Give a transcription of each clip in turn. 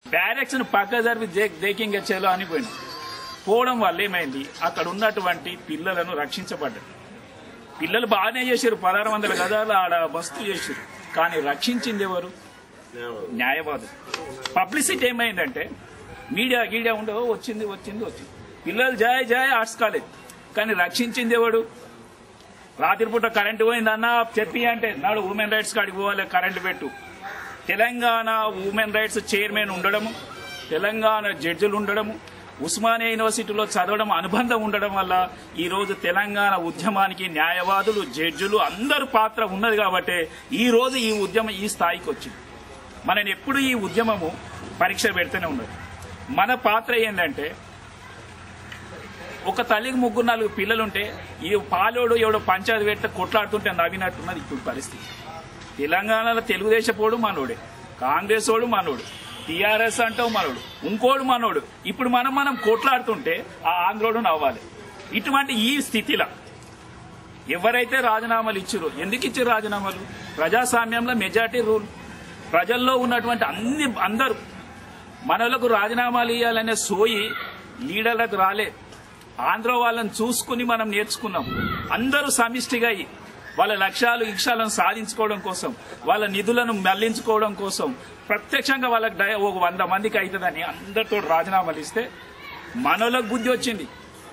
Barracks ను పక్క జరిపి దే- దేకింగ్ చేలో అని పోయింది పోవడం వల్ల ఏమైంది అక్కడ ఉన్నటువంటి పిల్లలను రక్షించబడ్డారు పిల్లలు బాగానే చేశారు పదహారు వందల గదాలు ఆడ వస్తు చేశారు కానీ రక్షించింది ఎవరు న్యాయవాదులు పబ్లిసిటీ ఏమైందంటే మీడియా గీడియా ఉండవు వచ్చింది వచ్చింది వచ్చింది పిల్లలు జాయ్ జాయ్ ఆర్ట్స్ కాలేజ్ కానీ రక్షించింది ఎవడు రాత్రిపూట కరెంటు పోయిందన్నా చెప్పి అంటే నాడు ఉమెన్ రైట్స్ కాడికి పోవాలి కరెంటు పెట్టు తెలంగాణ ఉమెన్ రైట్స్ చైర్మన్ ఉండడము తెలంగాణ జడ్జిలు ఉండడము ఉస్మానియా యూనివర్సిటీలో చదవడం అనుబంధం ఉండడం వల్ల ఈ రోజు తెలంగాణ ఉద్యమానికి న్యాయవాదులు జడ్జిలు అందరు పాత్ర ఉన్నది కాబట్టి ఈ రోజు ఈ ఉద్యమం ఈ స్థాయికి వచ్చింది మనం ఎప్పుడు ఈ ఉద్యమము పరీక్ష పెడితేనే ఉన్నది మన పాత్ర ఏంటంటే ఒక తల్లికి ముగ్గురు నాలుగు పిల్లలుంటే ఈ పాలోడు ఎవడో పంచాయతీ పెడితే కొట్లాడుతుంటే నవ్వినట్టున్నది ఇప్పుడు పరిస్థితి తెలంగాణలో తెలుగుదేశపోడు మనోడే కాంగ్రెస్ వాడు మనోడు టీఆర్ఎస్ అంటావు మనోడు ఇంకోడు మనోడు ఇప్పుడు మనం మనం కొట్లాడుతుంటే ఆ ఆంధ్రోడు నవ్వాలి ఇటువంటి ఈ స్థితిలో ఎవరైతే రాజీనామాలు ఇచ్చారో ఎందుకు ఇచ్చారు రాజీనామాలు ప్రజాస్వామ్యంలో మెజార్టీ రూల్ ప్రజల్లో ఉన్నటువంటి అన్ని అందరూ మనలకు రాజీనామాలు ఇవ్వాలనే సోయి లీడర్లకు రాలే ఆంధ్ర వాళ్ళని చూసుకుని మనం నేర్చుకున్నాం అందరూ సమిష్టిగా అయ్యి వాళ్ళ లక్ష్యాలు ఇక్షాలను సాధించుకోవడం కోసం వాళ్ళ నిధులను మళ్లించుకోవడం కోసం ప్రత్యక్షంగా వాళ్ళకి డయ- ఒక వంద మందికి అవుతుందని అందరితో రాజీనామాలు ఇస్తే మనోళ్ళకు బుద్ధి వచ్చింది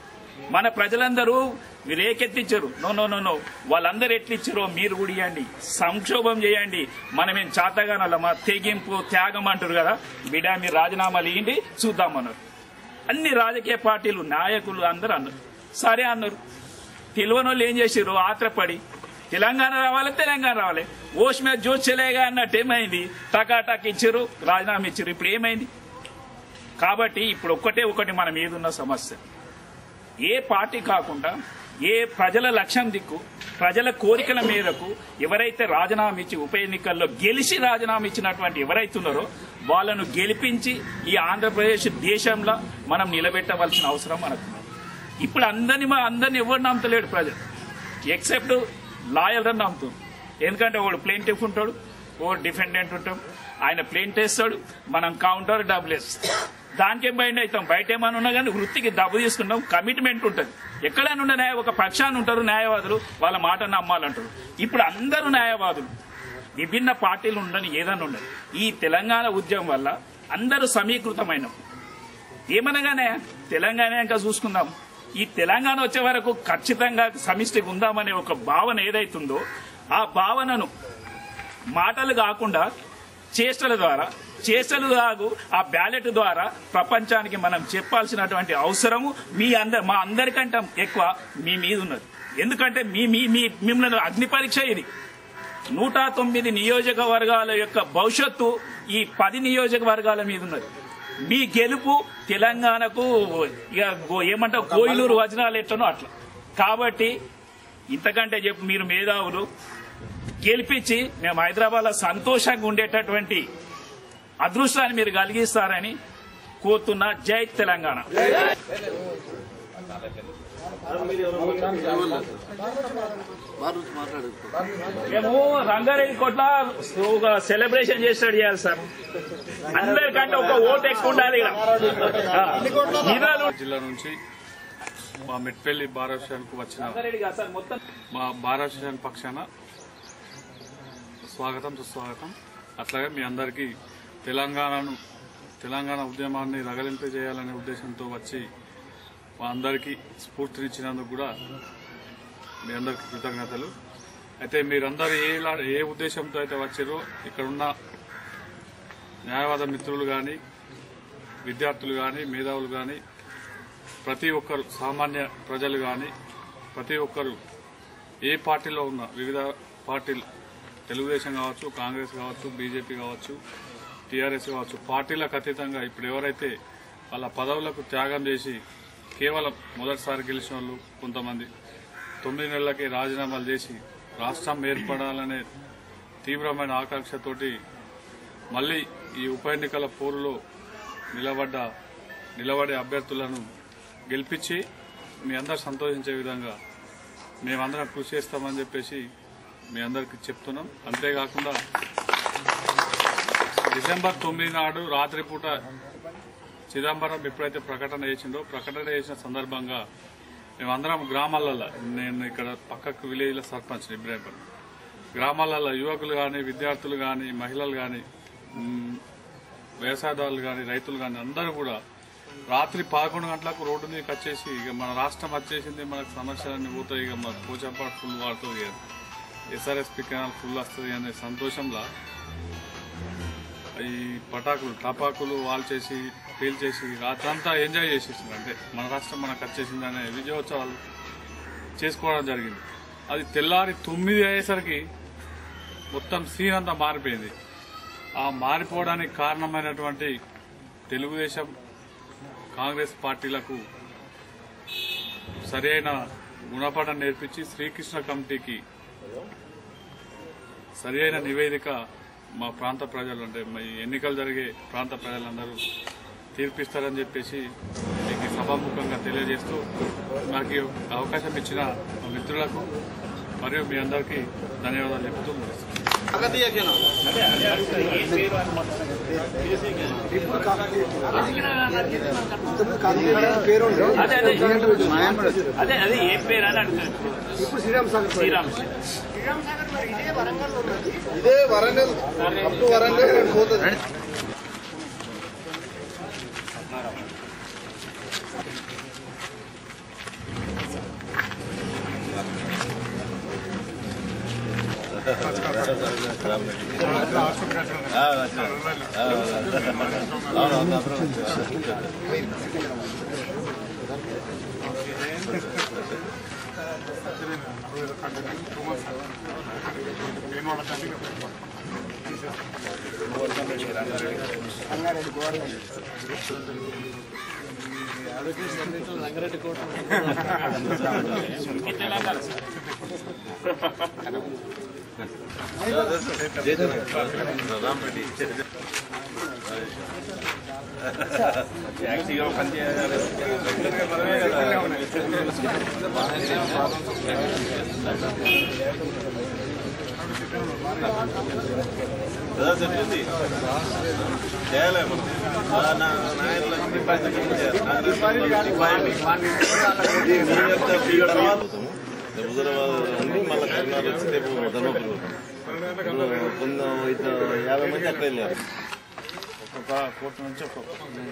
మన ప్రజలందరూ రేకెత్తిచ్చారు నో నో నో నో వాళ్ళందరూ ఎట్లిచ్చారో మీరు కూడా ఇవ్వండి సంక్షోభం చేయండి మనమేం చాతగానల్లమా తెగింపు త్యాగం అంటారు కదా బిడా మీరు రాజీనామాలు ఇవ్వండి చూద్దామన్నారు అన్ని రాజకీయ పార్టీలు నాయకులు అందరూ అన్నారు సరే అన్నారు తెలియని వాళ్ళు ఏం చేసారు ఆత్రపడి తెలంగాణ రావాలి తెలంగాణ రావాలి ఓష్ మీద జోష్ చెలేగా అన్నట్టు ఏమైంది టకా టక్ ఇచ్చారు రాజీనామా ఇచ్చారు ఇప్పుడు ఏమైంది కాబట్టి ఇప్పుడు ఒక్కటే ఒకటి మన మీద ఉన్న సమస్య ఏ పార్టీ కాకుండా ఏ ప్రజల లక్ష్యం దిక్కు ప్రజల కోరికల మేరకు ఎవరైతే రాజీనామా ఇచ్చి ఉప ఎన్నికల్లో గెలిచి రాజీనామా ఇచ్చినటువంటి ఎవరైతున్నారో వాళ్ళను గెలిపించి ఈ ఆంధ్రప్రదేశ్ దేశంలో మనం నిలబెట్టవలసిన అవసరం మనకు ఇప్పుడు అందరిని మా అందరిని ఎవరు నమ్మతలేడు ప్రజలు ఎక్సెప్ట్ లాయర్ అని నమ్ముతుంది ఎందుకంటే వాడు ప్లేంటిఫ్ ఉంటాడు వాడు డిఫెండెంట్ ఉంటాం ఆయన ప్లేంట్ వేస్తాడు మనం కౌంటర్ డబ్బులు వేస్తాం దానికేం బయట అవుతాం బయట ఏమైనా ఉన్నా కానీ వృత్తికి డబ్బు తీసుకుంటాం కమిట్మెంట్ ఉంటుంది ఎక్కడైనా ఉన్న న్యాయ ఒక పక్షాన్ని ఉంటారు న్యాయవాదులు వాళ్ళ మాట నమ్మాలంటారు ఇప్పుడు అందరూ న్యాయవాదులు విభిన్న పార్టీలు ఉండని ఏదైనా ఉండదు ఈ తెలంగాణ ఉద్యమం వల్ల అందరూ సమీకృతమైన ఏమనగానే తెలంగాణ ఇంకా చూసుకుందాం ఈ తెలంగాణ వచ్చే వరకు ఖచ్చితంగా సమిష్టిగా ఉందామనే ఒక భావన ఏదైతుందో ఆ భావనను మాటలు కాకుండా చేష్టల ద్వారా చేష్టలు కాదు ఆ బ్యాలెట్ ద్వారా ప్రపంచానికి మనం చెప్పాల్సినటువంటి అవసరము మీ అందరు మా అందరికంటే ఎక్కువ మీ మీద ఉన్నది ఎందుకంటే మీ మీ మీ మిమ్మల్ని అగ్ని పరీక్ష ఇది నూట తొమ్మిది నియోజకవర్గాల యొక్క భవిష్యత్తు ఈ పది నియోజకవర్గాల మీద ఉన్నది మీ గెలుపు తెలంగాణకు ఇక గో- ఏమంటావు కోయిలూరు వచనాలు ఎట్లనో అట్లా కాబట్టి ఇంతకంటే చెప్పు మీరు మేధావులు గెలిపించి మేము హైదరాబాద్ లో సంతోషంగా ఉండేటటువంటి అదృష్టాన్ని మీరు కలిగిస్తారని కోరుతున్నా జై తెలంగాణ మేము రంగారెడ్డి కోట్ల ఒక సెలబ్రేషన్ చేస్తాడు చేయాలి సార్ అందరికంటే ఒక ఓటు ఎక్కువ ఉండాలి ఈడ. ఆ, నిధులు జిల్లా నుంచి మా మెట్పల్లి భారతదేశానికి వచ్చిన రంగారెడ్డి కాదు సార్ మొత్తం మా భారతదేశానికి పక్షాన స్వాగతం సుస్వాగతం అట్లాగే మీ అందరికీ తెలంగాణను తెలంగాణ ఉద్యమాన్ని రగలింపజేయాలనే ఉద్దేశంతో వచ్చి మా అందరికీ స్ఫూర్తినిచ్చినందుకు కూడా మీ అందరికీ కృతజ్ఞతలు అయితే మీరందరూ ఏ ఏ ఉద్దేశంతో అయితే వచ్చారో ఇక్కడున్న న్యాయవాద మిత్రులు కానీ విద్యార్థులు కానీ మేధావులు కానీ ప్రతి ఒక్కరు సామాన్య ప్రజలు కానీ ప్రతి ఒక్కరు ఏ పార్టీలో ఉన్న వివిధ పార్టీలు తెలుగుదేశం కావచ్చు కాంగ్రెస్ కావచ్చు బీజేపీ కావచ్చు టీఆర్ఎస్ కావచ్చు పార్టీలకు అతీతంగా ఇప్పుడు ఎవరైతే వాళ్ళ పదవులకు త్యాగం చేసి కేవలం మొదటిసారి గెలిచిన వాళ్ళు కొంతమంది తొమ్మిది నెలలకి రాజీనామాలు చేసి రాష్ట్రం ఏర్పడాలనే తీవ్రమైన ఆకాంక్షతోటి మళ్ళీ ఈ ఉప ఎన్నికల పోరులో నిలబడ్డ నిలబడే అభ్యర్థులను గెలిపించి మీ అందరు సంతోషించే విధంగా మేమందరం కృషి చేస్తామని చెప్పేసి మీ అందరికి చెప్తున్నాం అంతేకాకుండా డిసెంబర్ తొమ్మిది నాడు రాత్రిపూట చిదంబరం ఎప్పుడైతే ప్రకటన చేసిండో ప్రకటన చేసిన సందర్భంగా మేమందరం గ్రామాలలో నేను ఇక్కడ పక్కకు విలేజ్ల సర్పంచ్ ఇబ్రాహీంపట్నం గ్రామాలలో యువకులు కానీ విద్యార్థులు కానీ మహిళలు కానీ వ్యవసాయదారులు కానీ రైతులు కానీ అందరూ కూడా రాత్రి పదకొండు గంటలకు రోడ్డు మీదకి వచ్చేసి ఇక మన రాష్ట్రం వచ్చేసింది మనకు సమస్యలన్నీ పోతాయి ఇక మన పోచంపాటు ఫుల్ వాడుతుంది ఇక ఎస్ఆర్ఎస్పి కెనాల్ ఫుల్ వస్తుంది అనే సంతోషంలో ఈ పటాకులు టపాకులు వాల్ చేసి పేల్చేసి రాత్రంతా ఎంజాయ్ చేసేసింది అంటే మన రాష్ట్రం మనకు వచ్చేసింది అనే విజయోత్సవాలు చేసుకోవడం జరిగింది అది తెల్లారి తొమ్మిది అయ్యేసరికి మొత్తం సీన్ అంతా మారిపోయింది ఆ మారిపోవడానికి కారణమైనటువంటి తెలుగుదేశం కాంగ్రెస్ పార్టీలకు సరైన గుణపాఠం నేర్పించి శ్రీకృష్ణ కమిటీకి సరి అయిన నివేదిక మా ప్రాంత ప్రజలు అంటే మా ఈ ఎన్నికలు జరిగే ప్రాంత ప్రజలందరూ తీర్పిస్తారని చెప్పేసి మీకు ఈ సభాముఖంగా తెలియజేస్తూ నాకు ఈ అవకాశం ఇచ్చిన మా మిత్రులకు మరియు మీ అందరికీ ధన్యవాదాలు చెప్తూ ముగిస్తున్నాను. అదే అదే అదే అదే ఏ పేరు అని అడుగుతాను ఇప్పుడు శ్రీరామ్ సాగర్ శ్రీరామ్ ఇదే వరంగల్ అప్ టు వరంగల్ పోతుంది హుజరాబాద్ నుండి మళ్ళీ కరీంనగర్ వచ్చి రేపు ధర్మపురి పోతాం. ఇప్పుడు కొంత ఇద్దరు యాభై మంది అక్కడ వెళ్ళారు ఒక్కొక్క కోర్టు నుంచి ఒక్కొక్క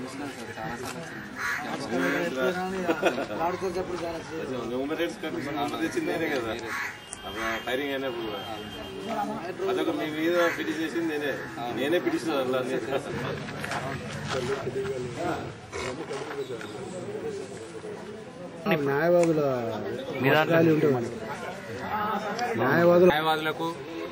న్యూమరేట్స్ కమిషన్ తెచ్చింది నేనే కదా అప్పుడు ఫైరింగ్ అయినప్పుడు కూడా. అదొక మీ మీద పిటిషన్ చేసింది నేనే నేనే పిటిషన్ అలా న్యాయవాదుల వాక్యాలు ఉంటుంది న్యాయవాదులు న్యాయవాదులకు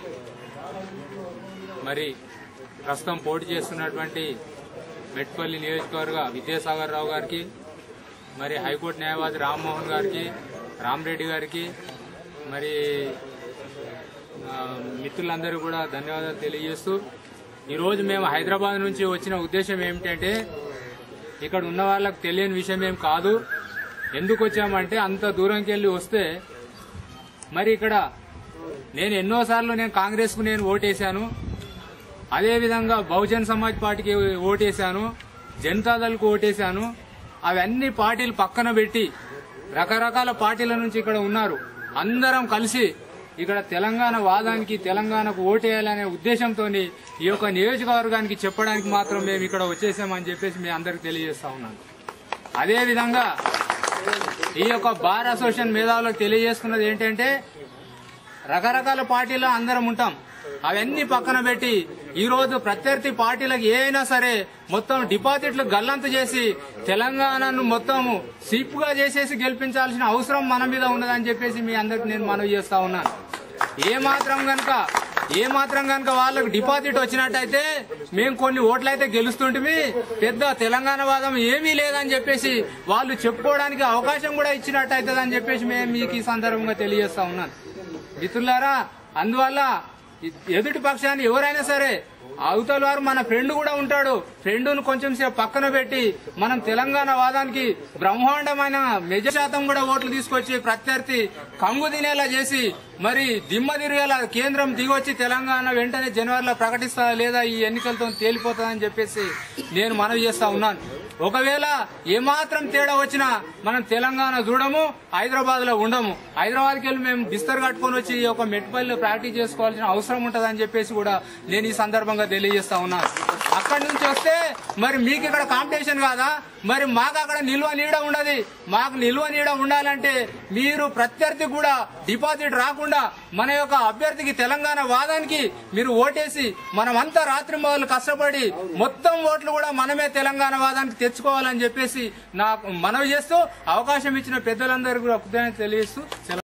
మరి ప్రస్తుతం పోటీ చేస్తున్నటువంటి మెట్పల్లి నియోజకవర్గ విద్యాసాగర్ రావు గారికి మరి హైకోర్టు న్యాయవాది రామ్మోహన్ గారికి రామరెడ్డి గారికి మరి ఆ, మిత్రులందరూ కూడా ధన్యవాదాలు తెలియజేస్తూ ఈరోజు మేము హైదరాబాద్ నుంచి వచ్చిన ఉద్దేశం ఏమిటంటే ఇక్కడ ఉన్న వాళ్ళకి తెలియని విషయం ఏం కాదు ఎందుకు వచ్చామంటే అంత దూరంకి వెళ్ళి వస్తే మరి ఇక్కడ నేను ఎన్నోసార్లు నేను కాంగ్రెస్ కు నేను ఓటేశాను అదేవిధంగా బహుజన్ సమాజ్ పార్టీకి ఓటేశాను జనతాదళ్కు ఓటేశాను అవన్నీ పార్టీలు పక్కన పెట్టి రకరకాల పార్టీల నుంచి ఇక్కడ ఉన్నారు అందరం కలిసి ఇక్కడ తెలంగాణ వాదానికి తెలంగాణకు ఓటేయాలనే ఉద్దేశంతో ఈ యొక్క నియోజకవర్గానికి చెప్పడానికి మాత్రం మేము ఇక్కడ వచ్చేసామని చెప్పేసి మీ అందరికి తెలియజేస్తా ఉన్నాను అదేవిధంగా ఈ యొక్క బార్ అసోసియేషన్ మేధావులకు తెలియజేసుకున్నది ఏంటంటే రకరకాల పార్టీలో అందరం ఉంటాం అవన్నీ పక్కన పెట్టి ఈ రోజు ప్రత్యర్థి పార్టీలకు ఏ అయినా సరే మొత్తం డిపాజిట్లు గల్లంతు చేసి తెలంగాణను మొత్తం సిప్పుగా చేసేసి గెలిపించాల్సిన అవసరం మన మీద ఉన్నదని చెప్పేసి మీ అందరికి నేను మనవి చేస్తా ఉన్నాను ఏ మాత్రం గనక ఏ మాత్రం గనక వాళ్ళకు డిపాజిట్ వచ్చినట్టయితే మేము కొన్ని ఓట్లయితే గెలుస్తుంటిమి పెద్ద తెలంగాణ వాదం ఏమీ లేదని చెప్పేసి వాళ్ళు చెప్పుకోవడానికి అవకాశం కూడా ఇచ్చినట్టు అవుతుందని చెప్పేసి మేము మీకు ఈ సందర్భంగా తెలియజేస్తా ఉన్నాను మిత్రులారా అందువల్ల ఎదుటి పక్షాన్ని ఎవరైనా సరే అవతల వారు మన ఫ్రెండ్ కూడా ఉంటాడు ఫ్రెండ్ను కొంచెం సేపు పక్కన పెట్టి మనం తెలంగాణ వాదానికి బ్రహ్మాండమైన మెజ శాతం కూడా ఓట్లు తీసుకొచ్చి ప్రత్యర్థి కంగు తినేలా చేసి మరి దిమ్మ తిరిగేలా కేంద్రం దిగొచ్చి తెలంగాణ వెంటనే జనవరిలో ప్రకటిస్తా లేదా ఈ ఎన్నికలతో తేలిపోతుందని చెప్పేసి నేను మనవి చేస్తా ఉన్నాను ఒకవేళ ఏమాత్రం తేడా వచ్చినా మనం తెలంగాణ చూడము హైదరాబాద్ లో ఉండము హైదరాబాద్ కి వెళ్ళి మేము బిస్తర్ కట్టుకొని వచ్చి ఈ యొక్క మెట్పల్లిలో ప్రాక్టీస్ చేసుకోవాల్సిన అవసరం ఉంటదని చెప్పేసి కూడా నేను ఈ సందర్భంగా తెలియజేస్తా ఉన్నాను అక్కడి నుంచి వస్తే మరి మీకు ఇక్కడ కాంపిటీషన్ కాదా మరి మాకు అక్కడ నిల్వ నీడ ఉండదు మాకు నిల్వ నీడ ఉండాలంటే మీరు ప్రత్యర్థి కూడా డిపాజిట్ రాకుండా మన యొక్క అభ్యర్థికి తెలంగాణ వాదానికి మీరు ఓటేసి మనమంతా రాత్రి మొదలు కష్టపడి మొత్తం ఓట్లు కూడా మనమే తెలంగాణ వాదానికి తెచ్చుకోవాలని చెప్పేసి నాకు మనవి చేస్తూ అవకాశం ఇచ్చిన పెద్దలందరికీ కూడా కృతజ్ఞతలు తెలియజేస్తూ సెలవు